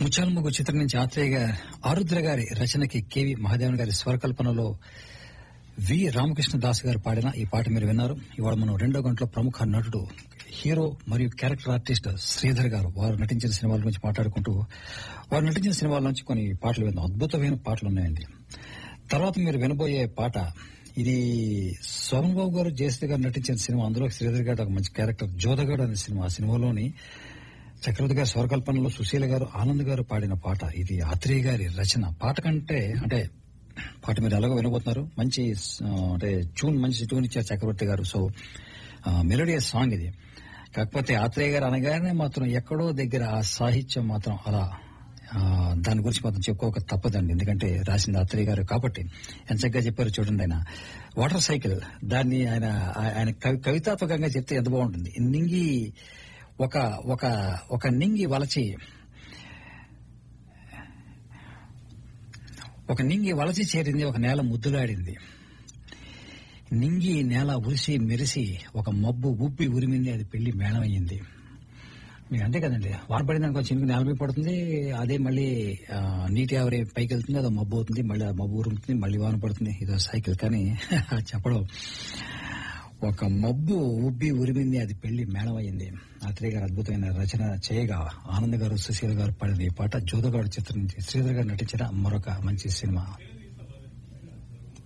ముచ్చాలముగ్గు చిత్రం నుంచి ఆత్రేయ గారి ఆరుద్ర గారి రచనకి కేవి మహాదేవన్ గారి స్వరకల్పనలో వి రామకృష్ణ దాస్ గారు పాడిన ఈ పాట మీరు విన్నారు ఇవాళ మనం రెండో గంటలో ప్రముఖ నటుడు హీరో మరియు క్యారెక్టర్ ఆర్టిస్ట్ శ్రీధర్ గారు వారు నటించిన సినిమాల గురించి మాట్లాడుకుంటూ వారు నటించిన సినిమాల నుంచి కొన్ని పాటలు విన్నాం అద్భుతమైన పాటలు ఉన్నాయండి తర్వాత మీరు వినబోయే పాట ఇది సోమన్ బాబు గారు జయశ్రీ గారు నటించిన సినిమా అందులో శ్రీధర్ గారు ఒక మంచి క్యారెక్టర్ జోదగాడు అనే సినిమా ఆ సినిమాలోని చక్రవర్తి గారి స్వరకల్పనలో సుశీల గారు ఆనంద్ గారు పాడిన పాట ఇది ఆత్రేయ గారి రచన పాట కంటే అంటే పాట మీరు ఎలాగో వినబోతున్నారు మంచి ఆ, అంటే ట్యూన్ మంచి ట్యూన్ ఇచ్చారు చక్రవర్తి గారు సో మెలోడియస్ సాంగ్ ఇది కాకపోతే ఆత్రేయ గారు అనగానే మాత్రం ఎక్కడో దగ్గర ఆ సాహిత్యం మాత్రం అలా ఆ, దాని గురించి మాత్రం చెప్పుకోక తప్పదండి ఎందుకంటే రాసింది ఆత్రేయ గారు కాబట్టి ఎంత చక్కగా చెప్పారు చూడండి ఆయన వాటర్ సైకిల్ దాన్ని ఆయన ఆయన కవి కవితాత్మకంగా చెప్తే ఎంత బాగుంటుంది నింగి ఒక ఒక ఒక నింగి వలచి ఒక నింగి వలచి చేరింది ఒక నేల ముద్దులాడింది నింగి నేల ఉరిసి మెరిసి ఒక మబ్బు ఉబ్బి ఉరిమింది అది పెళ్లి మేళమయ్యింది మీకు అంతే కదండి వాన పడింది అనుకో చినుకు నేల మీద పడుతుంది అదే మళ్ళీ ఆ, నీటి ఆవిరి పైకి వెళ్తుంది అదో మబ్బు అవుతుంది మళ్ళీ ఆ మబ్బు ఉరుముతుంది మళ్ళీ వాన పడుతుంది ఇదో సైకిల్ కానీ చెప్పడం ఒక మబ్బు ఉబ్బి ఉరిమింది అది పెళ్లి మేళమయ్యింది ఆత్రేయ గారు అద్భుతమైన రచన చేయగా ఆనంద్ గారు సుశీల గారు పాడిన ఈ పాట జోదగాడు చిత్రం నుంచి శ్రీధర్ గారు నటించిన మరొక మంచి సినిమా